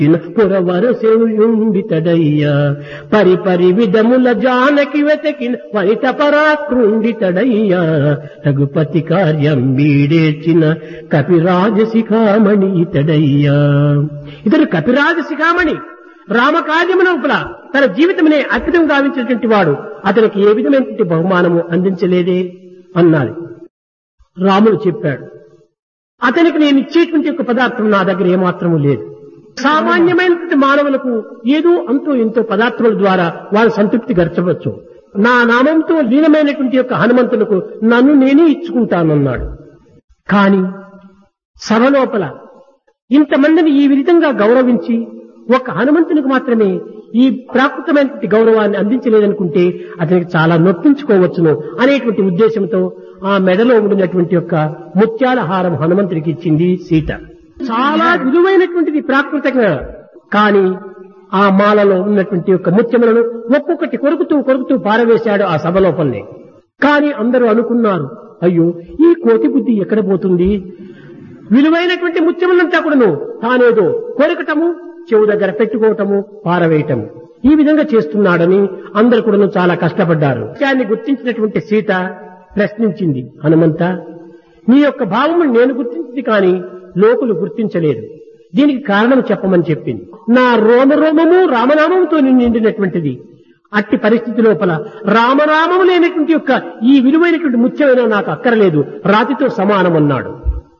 పురవరసేయుండితడయ్యా పరి పరి విధముల జానకి వెతకిన వనిత పరాక్రుండితడయ్యా రఘుపతి కార్యం వీడేర్చిన కపిరాజ శిఖామణి ఇతడయ్యా ఇతడు కపిరాజ శిఖామణి రామకార్యమునొప్పుల తన జీవితమునే అర్పితం గావించినటువంటి వాడు అతనికి ఏ విధమైనటువంటి బహుమానము అందించలేదే అన్నాడు రాముడు చెప్పాడు అతనికి నేను ఇచ్చేటువంటి ఒక పదార్థం నా దగ్గర ఏమాత్రము లేదు సామాన్యమైనటువంటి మానవులకు ఏదో అంతో ఎంతో పదార్థముల ద్వారా వారు సంతృప్తి గరచవచ్చు నా నామంతో లీనమైనటువంటి యొక్క హనుమంతులకు నన్ను నేనే ఇచ్చుకుంటానన్నాడు కాని సభ లోపల ఇంతమందిని ఈ విధంగా గౌరవించి ఒక హనుమంతునికి మాత్రమే ఈ ప్రాకృతమైనటువంటి గౌరవాన్ని అందించలేదనుకుంటే అతనికి చాలా నొప్పించుకోవచ్చును అనేటువంటి ఉద్దేశంతో ఆ మెడలో ఉండినటువంటి యొక్క ముత్యాల హారం హనుమంతుడికి ఇచ్చింది సీత చాలా విలువైనటువంటిది ప్రాకృతంగా కానీ ఆ మాలలో ఉన్నటువంటి యొక్క ముత్యములను ఒక్కొక్కటి కొరుకుతూ కొరుకుతూ పారవేశాడు ఆ సభ లోపలనే కానీ అందరూ అనుకున్నారు అయ్యో ఈ కోతి బుద్ధి ఎక్కడ పోతుంది విలువైనటువంటి ముత్యములంతా కూడాను తానేదో కొరకటము చెవు దగ్గర పెట్టుకోవటము పారవేయటము ఈ విధంగా చేస్తున్నాడని అందరు కూడాను చాలా కష్టపడ్డారు విషయాన్ని గుర్తించినటువంటి సీత ప్రశ్నించింది హనుమంత నీ యొక్క భావము నేను గుర్తించింది కానీ లోకులు గుర్తించలేదు దీనికి కారణం చెప్పమని చెప్పింది నా రోమరోమము రామనామంతో నిండినటువంటిది అట్టి పరిస్థితి లోపల రామనామము లేనటువంటి యొక్క ఈ విలువైనటువంటి ముత్యమైన నాకు అక్కరలేదు రాతితో సమానం అన్నాడు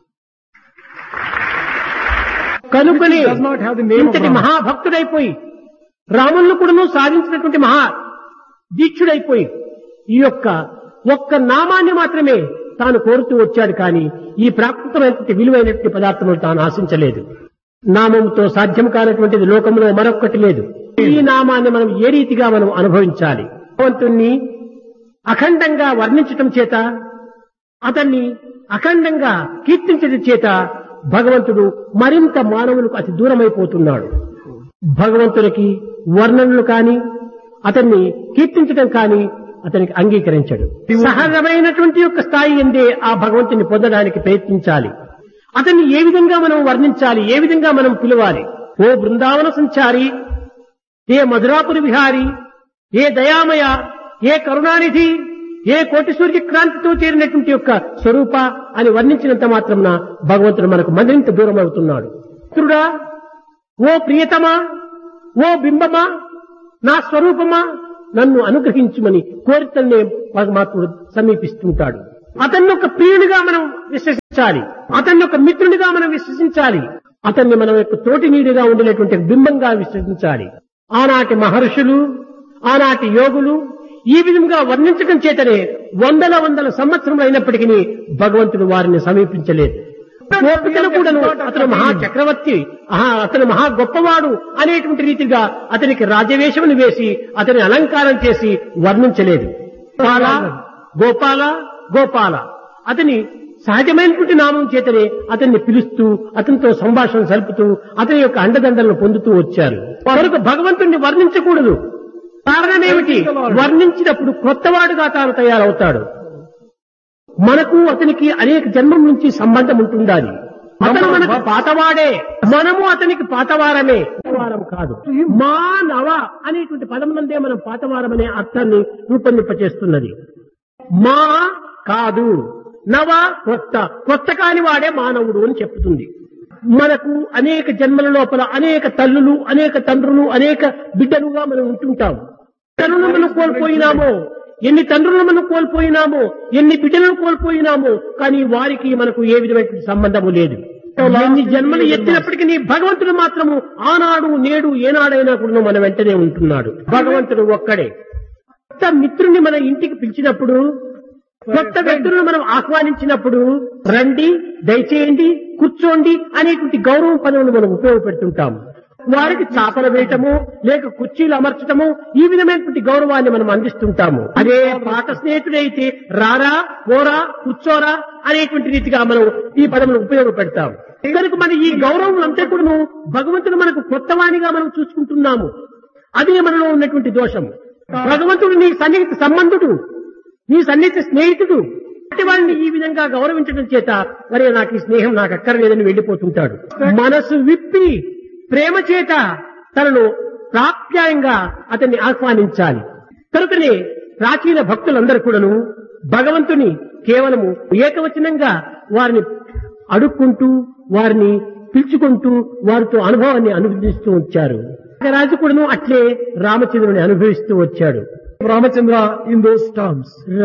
కనుకని Does not have the name of ఇంతటి Rama. మహాభక్తుడైపోయి రాములను కూడాను సాధించినటువంటి మహా దీక్షుడైపోయి ఈ యొక్క ఒక్క నామాన్ని మాత్రమే తాను కోరుతూ వచ్చాడు కానీ ఈ ప్రాకృతమైనటువంటి విలువైనటువంటి పదార్థములు తాను ఆశించలేదు నామంతో సాధ్యం కానటువంటిది లోకంలో మరొక్కటి లేదు ఈ నామాన్ని మనం ఏ రీతిగా మనం అనుభవించాలి భగవంతుణ్ణి అఖండంగా వర్ణించటం చేత అతన్ని అఖండంగా కీర్తించడం చేత భగవంతుడు మరింత మానవులకు అతి దూరమైపోతున్నాడు భగవంతునికి వర్ణనలు కాని అతన్ని కీర్తించడం కాని అతనికి అంగీకరించడు సహజమైనటువంటి యొక్క స్థాయి ఎందే ఆ భగవంతుని పొందడానికి ప్రయత్నించాలి అతన్ని ఏ విధంగా మనం వర్ణించాలి ఏ విధంగా మనం పిలవాలి ఓ బృందావన సంచారి ఏ మధురాపురి విహారి ఏ దయామయ ఏ కరుణానిధి ఏ కోటి సూర్య క్రాంతితో చేరినటువంటి యొక్క స్వరూప అని వర్ణించినంత మాత్రమున భగవంతుడు మనకు మరింత దూరం అవుతున్నాడు మిత్రుడా ఓ ప్రియతమా ఓ బింబమా నా స్వరూపమా నన్ను అనుగ్రహించుమని కోరితల్నే పరమాత్ముడు సమీపిస్తుంటాడు అతన్ని ఒక ప్రియునిగా మనం విశ్వసించాలి అతన్ని ఒక మిత్రునిగా మనం విశ్వసించాలి అతన్ని మనం యొక్క తోటి నీడిగా ఉండినటువంటి బింబంగా విశ్వసించాలి ఆనాటి మహర్షులు ఆనాటి యోగులు ఈ విధంగా వర్ణించడం చేతనే వందల వందల సంవత్సరములు అయినప్పటికీ భగవంతుడు వారిని సమీపించలేదు గోపికలు కూడాను అతను మహా చక్రవర్తి ఆహా, అతను మహా గొప్పవాడు అనేటువంటి రీతిగా అతనికి రాజవేషమును వేసి అతని అలంకారం చేసి వర్ణించలేదు గోపాల గోపాల గోపాల అతని సహజమైనటువంటి నామం చేతనే అతన్ని పిలుస్తూ అతనితో సంభాషణ సలుపుతూ అతని యొక్క అండదండలను పొందుతూ వచ్చారు కనుక భగవంతుణ్ణి వర్ణించకూడదు కారణమేమిటి వర్ణించినప్పుడు కొత్తవాడుగా తాను తయారవుతాడు మనకు అతనికి అనేక జన్మం నుంచి సంబంధం ఉంటుండాలి అతను మనకు పాతవాడే మనము అతనికి పాతవారమే పాతవారం కాదు మా నవ అనేటువంటి పదం నందే మనం పాతవారం అనే అర్థాన్ని రూపొందింపచేస్తున్నది మా కాదు నవ కొత్త కొత్త కాని వాడే మానవుడు అని చెప్తుంది మనకు అనేక జన్మల లోపల అనేక తల్లులు అనేక తండ్రులు అనేక బిడ్డలుగా మనం ఉంటుంటాం తల్లులను మనం కోల్పోయినామో ఎన్ని తండ్రులను మనం కోల్పోయినామో ఎన్ని బిడ్డలను కోల్పోయినామో కానీ వారికి మనకు ఏ విధమైన సంబంధము లేదు ఎన్ని జన్మలు ఎత్తినప్పటికీ నీ భగవంతుడు మాత్రము ఆనాడు నేడు ఏనాడైనా కూడా మన వెంటనే ఉంటున్నాడు భగవంతుడు ఒక్కడే కొత్త మిత్రుని మన ఇంటికి పిలిచినప్పుడు కొత్త వ్యక్తులను మనం ఆహ్వానించినప్పుడు రండి దయచేయండి కూర్చోండి అనేటువంటి గౌరవం పదవులు మనం ఉపయోగపెడుతుంటాం వారికి చాపలు వేయటము లేక కుర్చీలు అమర్చటము ఈ విధమైనటువంటి గౌరవాన్ని మనం అందిస్తుంటాము అదే పాత స్నేహితుడైతే రారా పోరా కూర్చోరా అనేటువంటి రీతిగా మనం ఈ పదములు ఉపయోగపెడతాం కనుక మన ఈ గౌరవం అంతా కూడా భగవంతుడు మనకు కొత్తవానిగా మనం చూసుకుంటున్నాము అదే మనలో ఉన్నటువంటి దోషం భగవంతుడు నీ సన్నిహిత సంబంధుడు నీ సన్నిహిత స్నేహితుడు అట్టి వాడిని ఈ విధంగా గౌరవించడం చేత మరి నాకు ఈ స్నేహం నాకు అక్కర్లేదని వెళ్లిపోతుంటాడు మనసు విప్పి ప్రేమ చేత తనను ప్రాప్యాయంగా అతన్ని ఆహ్వానించాలి కనుకనే ప్రాచీన భక్తులందరూ కూడాను భగవంతుని కేవలము ఏకవచనంగా వారిని అడుక్కుంటూ వారిని పిలుచుకుంటూ వారితో అనుభవాన్ని అనుభవిస్తూ వచ్చారు రాజు కూడాను అట్లే రామచంద్రుని అనుభవిస్తూ వచ్చాడు Ramachandra in those terms.